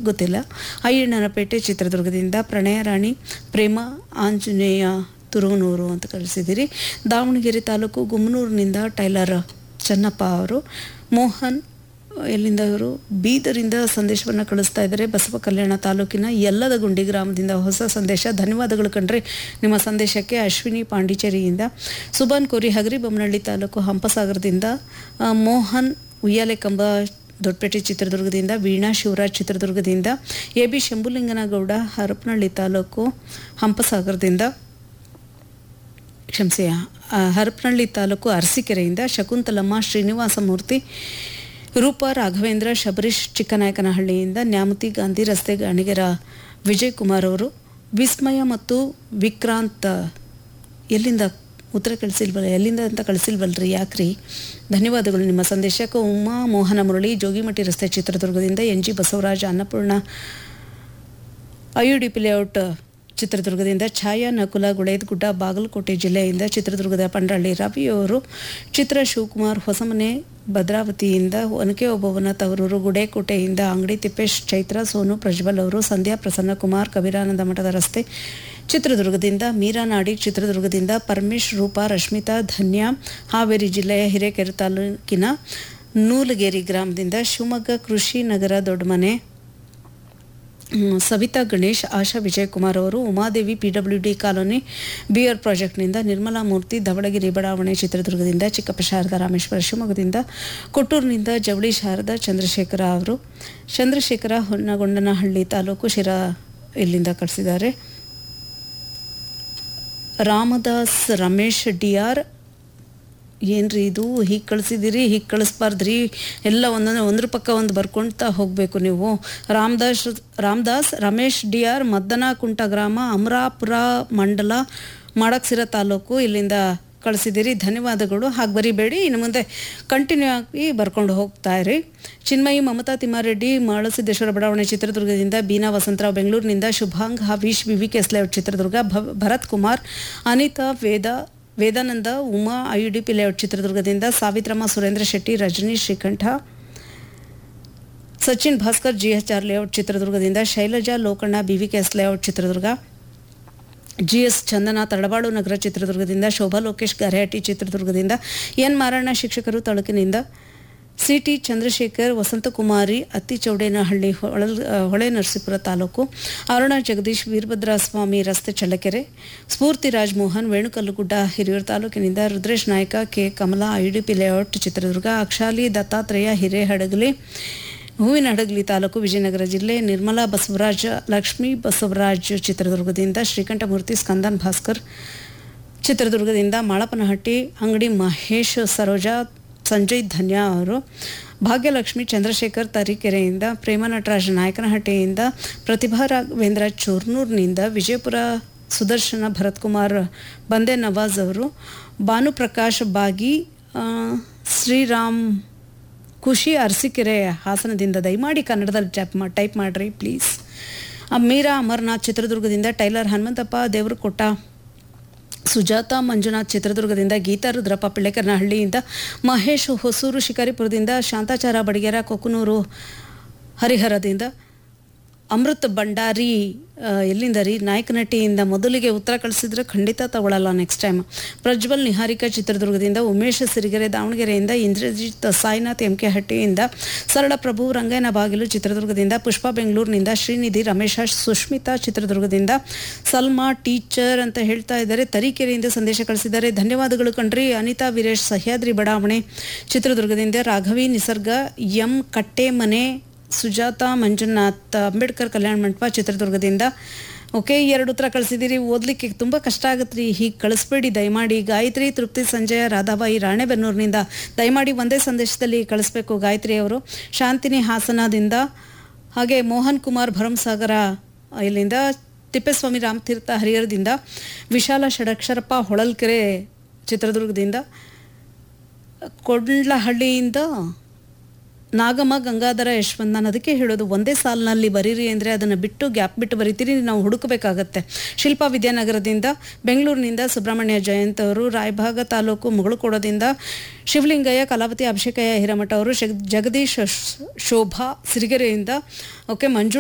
ಗೊತ್ತಿಲ್ಲ ಅಯ್ಯಣ್ಣನಪೇಟೆ ಚಿತ್ರದುರ್ಗದಿಂದ ಪ್ರಣಯ ರಾಣಿ ಪ್ರೇಮ ಆಂಜನೇಯ ತುರುವನೂರು ಅಂತ ಕಳಿಸಿದ್ದೀರಿ ದಾವಣಗೆರೆ ತಾಲೂಕು ಗುಮ್ಮನೂರಿನಿಂದ ಟೈಲರ್ ಚನ್ನಪ್ಪ ಅವರು ಮೋಹನ್ ಎಲ್ಲಿಂದ ಅವರು ಬೀದರಿಂದ ಸಂದೇಶವನ್ನು ಕಳಿಸ್ತಾ ಇದ್ದಾರೆ ಬಸವ ಕಲ್ಯಾಣ ತಾಲೂಕಿನ ಯಲ್ಲದ ಗುಂಡಿ ಗ್ರಾಮದಿಂದ ಹೊಸ ಸಂದೇಶ ಧನ್ಯವಾದಗಳು ಕಂಡ್ರೆ ನಿಮ್ಮ ಸಂದೇಶಕ್ಕೆ ಅಶ್ವಿನಿ ಪಾಂಡಿಚೇರಿಯಿಂದ ಸುಬಾನ್ ಕೋರಿ ಹಗರಿ ಬೊಮ್ಮನಹಳ್ಳಿ ತಾಲೂಕು ಹಂಪಸಾಗರದಿಂದ ಆ, ಮೋಹನ್ ಉಯ್ಯಾಲೆ ಕಂಬ ದೊಡ್ಡಪೇಟೆ ಚಿತ್ರದುರ್ಗದಿಂದ ವೀಣಾ ಶಿವರಾಜ್ ಚಿತ್ರದುರ್ಗದಿಂದ ಎ ಬಿ ಶಂಭುಲಿಂಗನಗೌಡ ಹರಪನಹಳ್ಳಿ ತಾಲೂಕು ಹಂಪಸಾಗರದಿಂದ ಕ್ಷಮಿಸಿ ಆ, ಹರಪನಹಳ್ಳಿ ತಾಲೂಕು ಅರಸೀಕೆರೆಯಿಂದ ಶಕುಂತಲಮ್ಮ ಶ್ರೀನಿವಾಸ ಮೂರ್ತಿ ರೂಪ ರಾಘವೇಂದ್ರ ಶಬರೀಶ್ ಚಿಕ್ಕನಾಯಕನಹಳ್ಳಿಯಿಂದ ನ್ಯಾಮತಿ ಗಾಂಧಿ ರಸ್ತೆ ಗಾಣಿಗೆರ ವಿಜಯ್ ಕುಮಾರ್ ಅವರು ವಿಸ್ಮಯ ಮತ್ತು ವಿಕ್ರಾಂತ್ ಎಲ್ಲಿಂದ ಉತ್ತರ ಕಳಿಸಿಲ್ವಲ್ಲ ಎಲ್ಲಿಂದ ಅಂತ ಕಳಿಸಿಲ್ವಲ್ರಿ ಯಾಕ್ರಿ ಧನ್ಯವಾದಗಳು ನಿಮ್ಮ ಸಂದೇಶಕ್ಕೆ ಉಮಾ ಮೋಹನ ಮುರಳಿ ಜೋಗಿಮಟ್ಟಿ ರಸ್ತೆ ಚಿತ್ರದುರ್ಗದಿಂದ N G Basavaraja Annapurna IUDP layout ಚಿತ್ರದುರ್ಗದಿಂದ ಛಾಯಾ ನಕುಲ ಗುಳೇದಗುಡ್ಡ ಬಾಗಲಕೋಟೆ ಜಿಲ್ಲೆಯಿಂದ ಚಿತ್ರದುರ್ಗದ ಪಂಡ್ರಳ್ಳಿ ರವಿಯವರು ಚಿತ್ರ ಶಿವಕುಮಾರ್ ಹೊಸಮನೆ ಭದ್ರಾವತಿಯಿಂದ ಒನಕೆ ಓಬವ್ವನ ತವರೂರು ಗುಡೇಕೋಟೆಯಿಂದ ಅಂಗಡಿ ತಿಪ್ಪೇಶ್ ಚೈತ್ರ ಸೋನು ಪ್ರಜ್ವಲ್ ಅವರು ಸಂಧ್ಯಾ ಪ್ರಸನ್ನಕುಮಾರ್ ಕಬೀರಾನಂದ ಮಠದ ರಸ್ತೆ ಚಿತ್ರದುರ್ಗದಿಂದ ಮೀರಾ ನಾಡಿಗ್ ಚಿತ್ರದುರ್ಗದಿಂದ ಪರಮೇಶ್ ರೂಪಾ ರಶ್ಮಿತಾ ಧನ್ಯ ಹಾವೇರಿ ಜಿಲ್ಲೆಯ ಹಿರೇಕೆರೆ ತಾಲೂಕಿನ ನೂಲಗೇರಿ ಗ್ರಾಮದಿಂದ ಶಿವಮೊಗ್ಗ ಕೃಷಿ ನಗರ ದೊಡ್ಡಮನೆ ಹ್ಮ್, ಸವಿತಾ ಗಣೇಶ್ ಆಶಾ ವಿಜಯಕುಮಾರ್ ಅವರು Umadevi P W D colony BR ಪ್ರಾಜೆಕ್ಟ್ನಿಂದ ನಿರ್ಮಲಾ ಮೂರ್ತಿ ಧವಳಗಿರಿ ಬಡಾವಣೆ ಚಿತ್ರದುರ್ಗದಿಂದ ಚಿಕ್ಕಪ್ಪ ಶಾರದಾ ರಾಮೇಶ್ವರ ಶಿವಮೊಗ್ಗದಿಂದ ಕೊಟ್ಟೂರಿನಿಂದ ಜವಳಿ ಶಾರದಾ ಚಂದ್ರಶೇಖರ ಅವರು ಚಂದ್ರಶೇಖರ ಹೊನ್ನಗೊಂಡನಹಳ್ಳಿ ತಾಲೂಕು ಶಿರಾ ಇಲ್ಲಿಂದ ಕಳಿಸಿದ್ದಾರೆ ರಾಮದಾಸ್ ರಮೇಶ್ ಡಿ ಆರ್ ಏನ್ರಿ ಇದು ಹೀಗೆ ಕಳಿಸಿದ್ದೀರಿ ಹೀಗೆ ಕಳಿಸ್ಬಾರ್ದ್ರಿ ಎಲ್ಲ ಒಂದೊಂದು ಒಂದ್ರ ಪಕ್ಕ ಒಂದು ಬರ್ಕೊಳ್ತಾ ಹೋಗಬೇಕು ನೀವು ರಾಮದಾಸ್ ರಾಮದಾಸ್ ರಮೇಶ್ ಡಿ ಆರ್ ಮದ್ದನಕುಂಟ ಗ್ರಾಮ ಅಮರಾಪುರ ಮಂಡಲ ಮಾಡಕ್ಸಿರ ತಾಲೂಕು ಇಲ್ಲಿಂದ ಕಳಿಸಿದ್ದೀರಿ ಧನ್ಯವಾದಗಳು ಹಾಗೆ ಬರಿಬೇಡಿ ಇನ್ನು ಮುಂದೆ ಕಂಟಿನ್ಯೂ ಆಗಿ ಬರ್ಕೊಂಡು ಹೋಗ್ತಾ ಇರಿ ಚಿನ್ಮಯಿ ಮಮತಾ ತಿಮ್ಮಾರೆಡ್ಡಿ ಮಾಳಸಿದ್ದೇಶ್ವರ ಬಡಾವಣೆ ಚಿತ್ರದುರ್ಗದಿಂದ ಬೀನಾ ವಸಂತರಾವ್ ಬೆಂಗಳೂರಿನಿಂದ ಶುಭಾಂಗ್ ಹವೀಶ್ ವಿವಿ ಕೆಸ್ಲೇಔಟ್ ಚಿತ್ರದುರ್ಗ ಭ- Bharat Kumar Anitha Veda Vedananda Uma I D P layout ಚಿತ್ರದುರ್ಗದಿಂದ Savitramma Surendra Shetty Rajani Srikanta Sachin Bhaskar G H R layout ಚಿತ್ರದುರ್ಗದಿಂದ Shailaja Lokanna B V K S layout Chitradurga G S Chandana Talavalu ನಗರ ಚಿತ್ರದುರ್ಗದಿಂದ ಶೋಭಾ ಲೋಕೇಶ್ ಗರೆಹಟ್ಟಿ ಚಿತ್ರದುರ್ಗದಿಂದ ಎನ್ ಮಾರಣ್ಣ ಶಿಕ್ಷಕರು ತಾಲೂಕಿನಿಂದ ಸಿ ಟಿ ಚಂದ್ರಶೇಖರ್ ವಸಂತಕುಮಾರಿ ಅತ್ತಿಚೌಡೇನಹಳ್ಳಿ ಹೊಳ ಹೊಳೆ ನರಸೀಪುರ ತಾಲೂಕು ಅರುಣ ಜಗದೀಶ್ ವೀರಭದ್ರ ಸ್ವಾಮಿ ರಸ್ತೆ ಚಳ್ಳಕೆರೆ ಸ್ಫೂರ್ತಿ ರಾಜ್ಮೋಹನ್ ವೇಣುಕಲ್ಲುಗುಡ್ಡ ಹಿರಿಯೂರು ತಾಲೂಕಿನಿಂದ Rudresh Nayka K Kamala IDP layout Chitradurga Akshali Dattatreya Hirehadagali Hoovina Hadagali taluk Vijayanagara ಜಿಲ್ಲೆ ನಿರ್ಮಲಾ ಬಸವರಾಜ ಲಕ್ಷ್ಮೀ ಬಸವರಾಜ್ ಚಿತ್ರದುರ್ಗದಿಂದ ಶ್ರೀಕಂಠಮೂರ್ತಿ ಸ್ಕಂದನ್ ಭಾಸ್ಕರ್ ಚಿತ್ರದುರ್ಗದಿಂದ ಮಾಳಪ್ಪನಹಟ್ಟಿ ಅಂಗಡಿ ಮಹೇಶ್ ಸರೋಜಾ ಸಂಜಯ್ ಧನ್ಯ ಅವರು ಭಾಗ್ಯಲಕ್ಷ್ಮಿ ಚಂದ್ರಶೇಖರ್ ತರೀಕೆರೆಯಿಂದ ಪ್ರೇಮ ನಟರಾಜ್ ನಾಯಕನಹಟ್ಟಿಯಿಂದ ಪ್ರತಿಭಾ ರಾಘವೇಂದ್ರ ಚೂರ್ನೂರ್ನಿಂದ ವಿಜಯಪುರ ಸುದರ್ಶನ ಭರತ್ಕುಮಾರ್ ಬಂದೆ ನವಾಜ್ ಅವರು ಭಾನುಪ್ರಕಾಶ್ ಬಾಗಿ ಆ, ಶ್ರೀರಾಮ್ ಖುಷಿ ಅರಸೀಕೆರೆ ಹಾಸನದಿಂದ ದಯಮಾಡಿ ಕನ್ನಡದಲ್ಲಿ ಟೈಪ್ ಮಾಡಿ ಟೈಪ್ ಮಾಡಿರಿ ಪ್ಲೀಸ್ ಮೀರಾ ಅಮರ್ನಾಥ್ ಚಿತ್ರದುರ್ಗದಿಂದ ಟೈಲರ್ ಹನುಮಂತಪ್ಪ ದೇವರಕೊಟ್ಟ ಸುಜಾತ ಮಂಜುನಾಥ್ ಚಿತ್ರದುರ್ಗದಿಂದ ಗೀತಾ ರುದ್ರಪ್ಪ ಪಿಳ್ಳೆಕರ್ನಹಳ್ಳಿಯಿಂದ ಮಹೇಶ್ ಹೊಸೂರು ಶಿಕಾರಿಪುರದಿಂದ ಶಾಂತಾಚಾರ ಬಡಿಗೆರ ಕೊಕ್ಕನೂರು ಹರಿಹರದಿಂದ ಅಮೃತ್ ಭಂಡಾರಿ ಆ, ಎಲ್ಲಿಂದ ರೀ ನಾಯಕನಟ್ಟಿಯಿಂದ ಮೊದಲಿಗೆ ಉತ್ತರ ಕಳಿಸಿದ್ರೆ ಖಂಡಿತ ತಗೊಳ್ಳಲ್ಲ ನೆಕ್ಸ್ಟ್ ಟೈಮ್ ಪ್ರಜ್ವಲ್ ನಿಹಾರಿಕಾ ಚಿತ್ರದುರ್ಗದಿಂದ ಉಮೇಶ್ ಸಿರಿಗೆರೆ ದಾವಣಗೆರೆಯಿಂದ ಇಂದ್ರಜಿತ್ ಸಾಯಿನಾಥ್ ಎಂ ಕೆ ಹಟ್ಟಿಯಿಂದ ಸರಳ ಪ್ರಭು ರಂಗಯ್ಯನ ಬಾಗಿಲು ಚಿತ್ರದುರ್ಗದಿಂದ ಪುಷ್ಪ ಬೆಂಗಳೂರಿನಿಂದ ಶ್ರೀನಿಧಿ ರಮೇಶ ಸುಷ್ಮಿತಾ ಚಿತ್ರದುರ್ಗದಿಂದ ಸಲ್ಮಾ ಟೀಚರ್ ಅಂತ ಹೇಳ್ತಾ ಇದ್ದಾರೆ ತರೀಕೆರೆಯಿಂದ ಸಂದೇಶ ಕಳಿಸಿದ್ದಾರೆ ಧನ್ಯವಾದಗಳು ಕಣ್ರಿ ಅನಿತಾ ವೀರೇಶ್ ಸಹ್ಯಾದ್ರಿ ಬಡಾವಣೆ ಚಿತ್ರದುರ್ಗದಿಂದ ರಾಘವಿ ನಿಸರ್ಗ ಎಂ ಕಟ್ಟೆಮನೆ ಸುಜಾತ ಮಂಜುನಾಥ್ ಅಂಬೇಡ್ಕರ್ ಕಲ್ಯಾಣ ಮಂಟಪ ಚಿತ್ರದುರ್ಗದಿಂದ ಓಕೆ ಎರಡು ಉತ್ತರ ಕಳಿಸಿದ್ದೀರಿ ಓದಲಿಕ್ಕೆ ತುಂಬ ಕಷ್ಟ ಆಗುತ್ತೆ ರೀ ಹೀಗೆ ಕಳಿಸ್ಬೇಡಿ ದಯಮಾಡಿ ಗಾಯತ್ರಿ ತೃಪ್ತಿ ಸಂಜಯ ರಾಧಾಬಾಯಿ ರಾಣೆಬೆನ್ನೂರಿನಿಂದ ದಯಮಾಡಿ ಒಂದೇ ಸಂದೇಶದಲ್ಲಿ ಕಳಿಸ್ಬೇಕು ಗಾಯತ್ರಿ ಅವರು ಶಾಂತಿನಿ ಹಾಸನದಿಂದ ಹಾಗೆ ಮೋಹನ್ ಕುಮಾರ್ ಭರಮಸಾಗರ ಇಲ್ಲಿಂದ ತಿಪ್ಪೇಸ್ವಾಮಿ ರಾಮತೀರ್ಥ ಹರಿಹರದಿಂದ ವಿಶಾಲ ಷಡಕ್ಷರಪ್ಪ ಹೊಳಲ್ಕೆರೆ ಚಿತ್ರದುರ್ಗದಿಂದ ಕೊಂಡ್ಲಹಳ್ಳಿಯಿಂದ ನಾಗಮ್ಮ ಗಂಗಾಧರ ಯಶವಂತ್ ನಾನು ಅದಕ್ಕೆ ಹೇಳೋದು ಒಂದೇ ಸಾಲಿನಲ್ಲಿ ಬರೀರಿ ಅಂದರೆ ಅದನ್ನು ಬಿಟ್ಟು ಗ್ಯಾಪ್ ಬಿಟ್ಟು ಬರಿತೀರಿ ನಾವು ಹುಡುಕಬೇಕಾಗತ್ತೆ ಶಿಲ್ಪಾ ವಿದ್ಯಾನಗರದಿಂದ ಬೆಂಗಳೂರಿನಿಂದ ಸುಬ್ರಹ್ಮಣ್ಯ ಜಯಂತ್ ಅವರು ರಾಯಭಾಗ ತಾಲೂಕು ಮುಗಳಕೋಡದಿಂದ ಶಿವಲಿಂಗಯ್ಯ ಕಲಾವತಿ ಅಭಿಷೇಕಯ್ಯ ಹಿರಮಠ ಅವರು ಶಗ್- ಜಗದೀಶ್ ಶ್- ಶೋಭಾ ಸಿರಿಗೆರೆಯಿಂದ ಓಕೆ ಮಂಜು